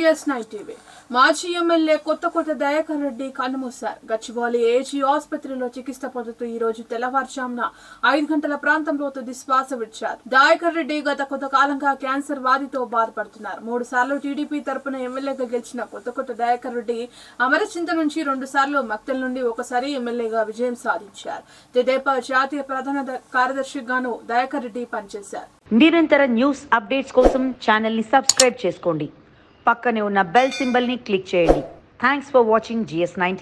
GS nine TV మాజీ MLA కొత్త కొత్త దయాకర్ రెడ్డి కన్నుమూశారు గచ్చిబౌలి ఏజీ ఆసుపత్రిలో చికిత్స పొందుతూ ఈ రోజు తెల్లవారుజామున ఐదు గంటల ప్రాంతంలో తుది శ్వాస విడిచారు దయాకర్ రెడ్డి గత కొంత కాలంగా క్యాన్సర్ వ్యాధితో బాధపడుతున్నారు మూడు సార్లు టీడీపీ తరపున ఎమ్మెల్యేగా గెలిచిన కొత్త కొత్త దయాకర్ రెడ్డి అమరచింత నుంచి రెండు సార్లు మక్తల్ నుండి ఒకసారి ఎమ్మెల్యేగా విజయం సాధించారు తెదేపా జాతీయ ప్రధాన ద- కార్యదర్శిగాను దయాకర్ రెడ్డి పనిచేశారు నిరంతర న్యూస్ అప్డేట్స్ కోసం ఛానల్ని సబ్స్క్రైబ్ చేసుకోండి పక్కనే ఉన్న బెల్ సింబల్ని క్లిక్ చేయండి thanks for watching GS nine